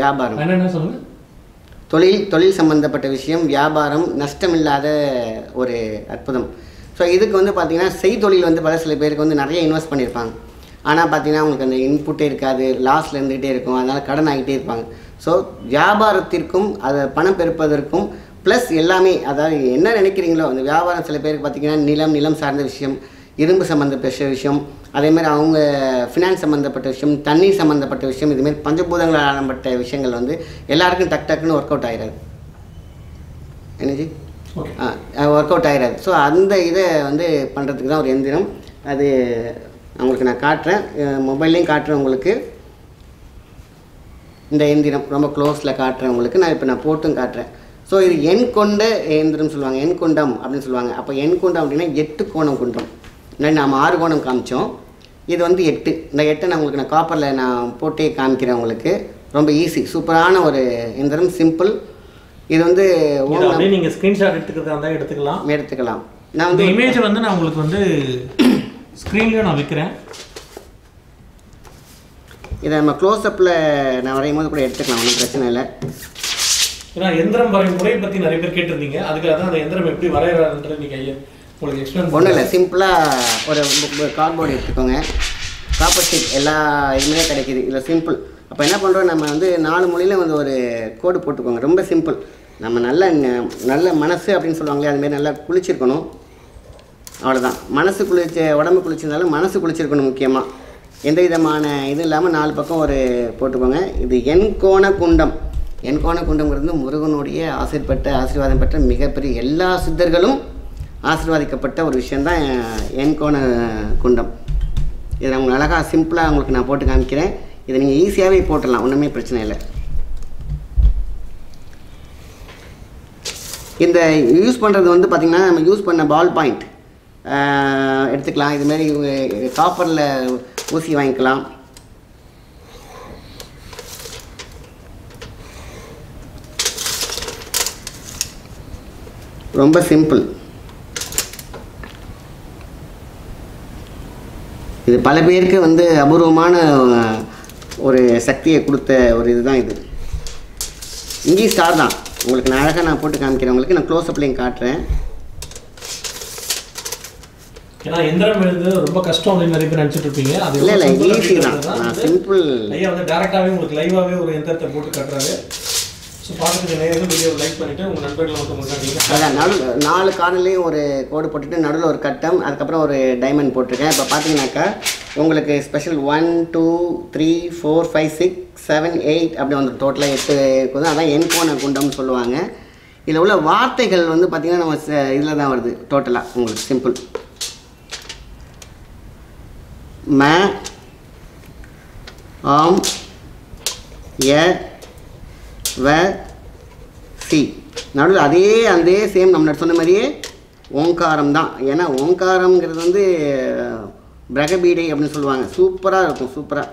வியாபாரம் என்னென்ன சொல்லுங்க தொழில் தொழில் சம்பந்தப்பட்ட விஷயம் வியாபாரம் நஷ்டமில்லாத ஒரு அற்புதம் ஸோ இதுக்கு வந்து பார்த்தீங்கன்னா செய்தொழில் வந்து பல சில பேருக்கு வந்து நிறைய இன்வெஸ்ட் பண்ணியிருப்பாங்க ஆனால் பார்த்தீங்கன்னா அவங்களுக்கு அந்த இன்புட்டே இருக்காது லாஸில் இருந்துகிட்டே இருக்கும் அதனால் கடன் ஆகிட்டே இருப்பாங்க ஸோ வியாபாரத்திற்கும் அதை பணம் பெருப்பதற்கும் ப்ளஸ் எல்லாமே அதாவது என்ன நினைக்கிறீங்களோ அந்த வியாபாரம் சில பேருக்கு பார்த்தீங்கன்னா நிலம் நிலம் சார்ந்த விஷயம் இரும்பு சம்மந்தப்பட்ட விஷயம் அதே மாதிரி அவங்க ஃபினான்ஸ் சம்மந்தப்பட்ட விஷயம் தண்ணீர் சம்மந்தப்பட்ட விஷயம் இதுமாரி பஞ்சபூதங்களால் ஆரம்பட்ட விஷயங்கள் வந்து எல்லாருக்கும் டக் டக்குன்னு ஒர்க் அவுட் ஆகிடாது என்னஜி ஓகே ஒர்க் அவுட் ஆகிடாது ஸோ அந்த இதை வந்து பண்ணுறதுக்கு தான் ஒரு எந்திரம் அது உங்களுக்கு நான் காட்டுறேன் மொபைல்லையும் காட்டுறேன் உங்களுக்கு இந்த எந்திரம் ரொம்ப க்ளோஸில் காட்டுறேன் உங்களுக்கு நான் இப்போ நான் போட்டும் காட்டுறேன் ஸோ இது எண் கொண்ட எந்திரம் சொல்லுவாங்க எண் கொண்டம் அப்படின்னு சொல்லுவாங்க அப்போ எண் கொண்டம் அப்படின்னா எட்டு கோணம் குண்டம் முன்னாடி நாம் ஆறு கோணம் காமிச்சோம் இது வந்து எட்டு இந்த எட்டை நான் உங்களுக்கு நான் காப்பரில் நான் போட்டே காமிக்கிறேன் உங்களுக்கு ரொம்ப ஈஸி சூப்பரான ஒரு எந்திரம் சிம்பிள் இது வந்து இது ஓம் அப்படியே நீங்க ஸ்கிரீன்ஷாட் எடுத்துக்கிறதா இருந்தால் எடுத்துக்கலாம் நம்ம எடுத்துக்கலாம் நான் இந்த வந்து இமேஜ் வந்து நான் உங்களுக்கு வந்து ஸ்க்ரீன்லேயும் நான் வைக்கிறேன் இதை நம்ம க்ளோஸ்அப்பில் நான் வரையும் போது கூட எடுத்துக்கலாம் ஒன்றும் பிரச்சனை இல்லை ஏன்னா எந்திரம் வரையும் முறை பற்றி நிறைய பேர் கேட்டிருந்தீங்க அதுக்காக தான் அந்த எந்திரம் எப்படி வரைகிறாருன்றது நீங்கள் ஐயா உங்களுக்கு எக்ஸ்பிளைன் ஒன்றும் இல்லை சிம்பிளாக ஒரு கார்ட்போர்டு எடுத்துக்கோங்க காப்பர் ஷீட் எல்லா இதுவுமே கிடைக்குது இதில் சிம்பிள் அப்போ என்ன பண்ணுறோம் நம்ம வந்து நாலு மொழியில் வந்து ஒரு கோடு போட்டுக்கோங்க ரொம்ப சிம்பிள் நம்ம நல்ல ந- நல்ல மனசு அப்படின்னு சொல்லுவாங்களே அதுமாரி நல்லா குளிச்சிருக்கணும் அவ்வளோதான் மனசு குளிச்ச உடம்பு குளிச்சிருந்தாலும் மனசு குளிச்சிருக்கணும் முக்கியமாக எந்த விதமான இது இல்லாமல் நாலு பக்கம் ஒரு போட்டுக்கோங்க இது எண்கோண குண்டம் எண்கோண குண்டம்ங்கிறது முருகனுடைய ஆசீர்பட்ட ஆசீர்வாதம் பெற்ற மிகப்பெரிய எல்லா சித்தர்களும் ஆசீர்வாதிக்கப்பட்ட ஒரு விஷயந்தான் எண்கோண குண்டம் இதை நான் உங்களுக்கு அழகாக சிம்பிளாக உங்களுக்கு நான் போட்டு காமிக்கிறேன் இதை நீங்கள் ஈஸியாகவே போட்டுடலாம் ஒன்றுமே பிரச்சனை இல்லை இந்த யூஸ் பண்ணுறது வந்து பார்த்திங்கன்னா நம்ம யூஸ் பண்ண பால் பாயிண்ட் எடுத்துக்கலாம் இதுமாரி காப்பரில் ஊசி வாங்கிக்கலாம் ரொம்ப சிம்பிள் இது பல பேருக்கு வந்து அபூர்வமான அஹ், ஒரு சக்தியை கொடுத்த ஒரு இதுதான் இது இங்கேயும் ஸ்டார் தான் உங்களுக்கு நான் அழகாக நான் போட்டு காமிக்கிறேன் உங்களுக்கு நான் க்ளோஸ் அப்லையும் காட்டுறேன் ஏன்னா எந்திரம் எழுதுறது ரொம்ப கஷ்டம் அப்படின்னு நிறைய பேர் நினச்சிட்டு இருப்பீங்க அது இல்லை இல்லை எவ்வளவு simple ஈஸி தான் அப்படின்றதுதான் நான் வந்து சிம்பிள் ஐயா வந்து டேரெக்டாகவே உங்களுக்கு லைவாகவே ஒரு எந்திரத்தை போட்டு காட்டுறாரு ஸோ பார்த்துட்டு நேரம் வீடியோ லைக் பண்ணிவிட்டு உங்கள் நண்பர்களை வந்து முன்னாடி அதான் நடு நாலு கார்னர்லேயும் ஒரு கோடு போட்டுட்டு நடுவில் ஒரு கட்டம் அதுக்கப்புறம் ஒரு டைமண்ட் போட்டிருக்கேன் இப்போ பார்த்தீங்கன்னாக்கா உங்களுக்கு special one two three four five six seven eight அப்படி வந்து டோட்டலாக எட்டு இருக்குது அதான் எண்கோண குண்டம்னு சொல்லுவாங்க இதில் உள்ள வார்த்தைகள் வந்து பார்த்திங்கன்னா நம்ம இதில் தான் வருது டோட்டலாக உங்களுக்கு சிம்பிள் ம ஆம் எ வ சி நடுவில் அதே அதே சேம் நம்ம சொன்ன மாதிரியே ஓங்காரம் தான் ஏன்னா ஓங்காரம்ங்கிறது வந்து பிரகபீடை அப்படின்னு சொல்லுவாங்க சூப்பராக இருக்கும் சூப்பராக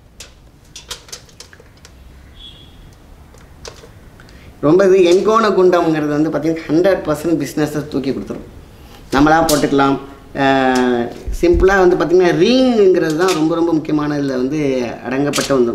ரொம்ப இது எண்கோண குண்டம்ங்கிறது வந்து பார்த்திங்கன்னா ஹண்ட்ரட் பர்சன்ட் பிஸ்னஸை தூக்கி கொடுத்துரும் நம்மளாக போட்டுக்கலாம் சிம்பிளாக வந்து பார்த்திங்கன்னா ரீங்கிறது தான் ரொம்ப ரொம்ப முக்கியமான இதில் வந்து அடங்கப்பட்ட ஒன்று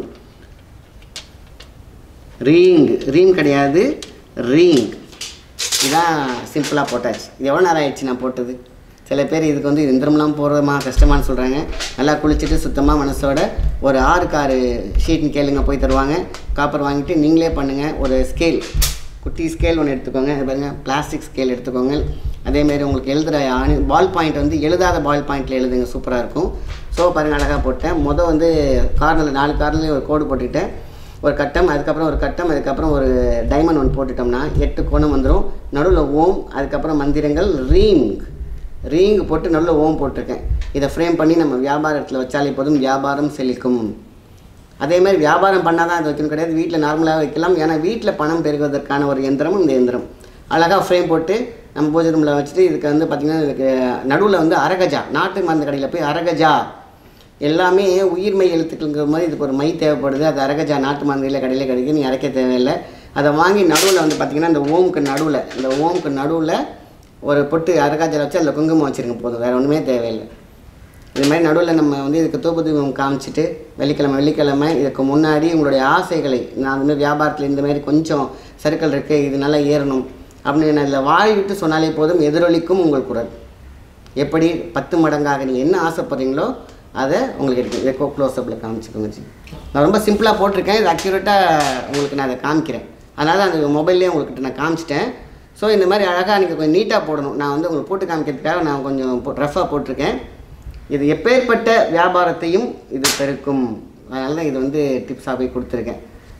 ரீங் ரீம் கிடையாது ரீங் இதான் சிம்பிளாக போட்டாச்சு இது எவ்வளோ நேரம் ஆயிடுச்சு நான் போட்டது சில பேர் இதுக்கு வந்து இந்திரம்லாம் போடுறதுமா கஷ்டமான்னு சொல்கிறாங்க நல்லா குளிச்சுட்டு சுத்தமாக மனசோட ஒரு ஆறுக்கு ஆறு ஷீட்னு கேளுங்க போய் தருவாங்க காப்பர் வாங்கிட்டு நீங்களே பண்ணுங்கள் ஒரு ஸ்கேல் குட்டி ஸ்கேல் ஒன்று எடுத்துக்கோங்க இது பாருங்க பிளாஸ்டிக் ஸ்கேல் எடுத்துக்கோங்க அதேமாரி உங்களுக்கு எழுதுகிற ஆணி பால் பாயிண்ட் வந்து எழுதாத பால் பாயிண்டில் எழுதுங்க சூப்பராக இருக்கும் ஸோ பாருங்கள் அழகாக போட்டேன் மொதல் வந்து கார்னரில் நாலு கார்னர்லேயும் ஒரு கோடு போட்டுக்கிட்டேன் ஒரு கட்டம் அதுக்கப்புறம் ஒரு கட்டம் அதுக்கப்புறம் ஒரு டைமண்ட் ஒன்று போட்டுட்டோம்னா எட்டு கோணம் வந்துடும் நடுவில் ஓம் அதுக்கப்புறம் மந்திரங்கள் ரீங் ரீங் போட்டு நடுவில் ஓம் போட்டிருக்கேன் இதை ஃப்ரேம் பண்ணி நம்ம வியாபாரத்தில் வச்சாலே போதும் வியாபாரம் செழிக்கும் அதே மாதிரி வியாபாரம் பண்ணால் தான் அது வைக்கணும் கிடையாது வீட்டில் நார்மலாக வைக்கலாம் ஏன்னா வீட்டில் பணம் பெருகுவதற்கான ஒரு எந்திரமும் இந்த எந்திரம் அழகாக ஃப்ரேம் போட்டு நம்ம பூஜை ரூமில் வச்சுட்டு இதுக்கு வந்து பார்த்திங்கன்னா இதுக்கு நடுவில் வந்து அரகஜா நாட்டு மருந்து கடையில் போய் அரகஜா எல்லாமே உயிர்மை எழுத்துக்கள்ங்கிற மாதிரி இதுக்கு ஒரு மை தேவைப்படுது அது அரகஜா நாட்டு மருந்துகளில் கடையில் கிடைக்கும் நீ அரைக்க தேவையில்லை அதை வாங்கி நடுவில் வந்து பார்த்திங்கன்னா இந்த ஓமுக்கு நடுவில் இந்த ஓமுக்கு நடுவில் ஒரு பொட்டு அரகாஜாவில் வச்சு அதில் குங்குமம் வச்சுருங்க போதும் வேறு ஒன்றுமே தேவையில்லை இது மாதிரி நடுவில் நம்ம வந்து இதுக்கு தூப்பு தீபம் காமிச்சிட்டு வெள்ளிக்கிழமை வெள்ளிக்கிழமை இதுக்கு முன்னாடி உங்களுடைய ஆசைகளை நான் இந்த மாதிரி வியாபாரத்தில் இந்த மாதிரி கொஞ்சம் சர்க்கிள் இருக்குது இது நல்லா ஏறணும் அப்படின்னு நான் இதில் வாய் விட்டு சொன்னாலே போதும் எதிரொலிக்கும் உங்கள் குரல் எப்படி பத்து மடங்காக நீங்கள் என்ன ஆசைப்படுறீங்களோ அதை உங்களுக்கு எடுக்கும் இதை க்ளோஸ்அப்பில் காமிச்சுக்கோங்க ஜி நான் ரொம்ப சிம்பிளாக போட்டிருக்கேன் இது அக்யூரேட்டாக உங்களுக்கு நான் அதை காமிக்கிறேன் அதனால் அந்த மொபைல்லேயே உங்களுக்கு நான் காமிச்சிட்டேன் ஸோ இந்த மாதிரி அழகாக நீங்கள் கொஞ்சம் நீட்டாக போடணும் நான் வந்து உங்களுக்கு போட்டு காமிக்கிறதுக்காக நான் கொஞ்சம் ரஃபாக போட்டிருக்கேன் இது எப்பேற்பட்ட வியாபாரத்தையும் இது பெருக்கும் அதனால தான் இது வந்து டிப்ஸாக போய் கொடுத்துருக்கேன்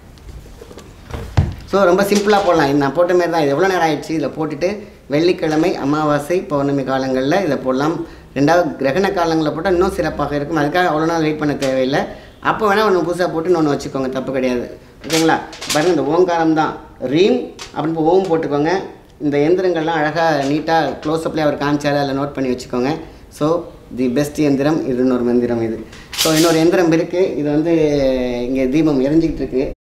ஸோ ரொம்ப சிம்பிளாக போடலாம் இது நான் போட்ட மாதிரி தான் இது எவ்வளோ நேரம் ஆயிடுச்சு இதில் போட்டுட்டு வெள்ளிக்கிழமை அமாவாசை பௌர்ணமி காலங்களில் இதை போடலாம் ரெண்டாவது கிரகண காலங்களில் போட்டால் இன்னும் சிறப்பாக இருக்கும் அதுக்காக அவ்வளோ நாள் வெயிட் பண்ண தேவையில்லை அப்போ வேணால் ஒன்று புதுசாக போட்டு இன்னொன்று வச்சுக்கோங்க தப்பு கிடையாது ஓகேங்களா பாருங்கள் இந்த ஓங்காரம் தான் ரீம் அப்படின்னு இப்போ ஓம் போட்டுக்கோங்க இந்த எந்திரங்கள்லாம் அழகாக நீட்டாக க்ளோஸ்அப்லேயே அவர் காமிச்சாரு அதில் நோட் பண்ணி வச்சுக்கோங்க ஸோ தி பெஸ்ட் எந்திரம் இது இன்னொரு மந்திரம் இது ஸோ இன்னொரு எந்திரம் இருக்குது இது வந்து இங்கே தீபம் எரிஞ்சிக்கிட்டு இருக்குது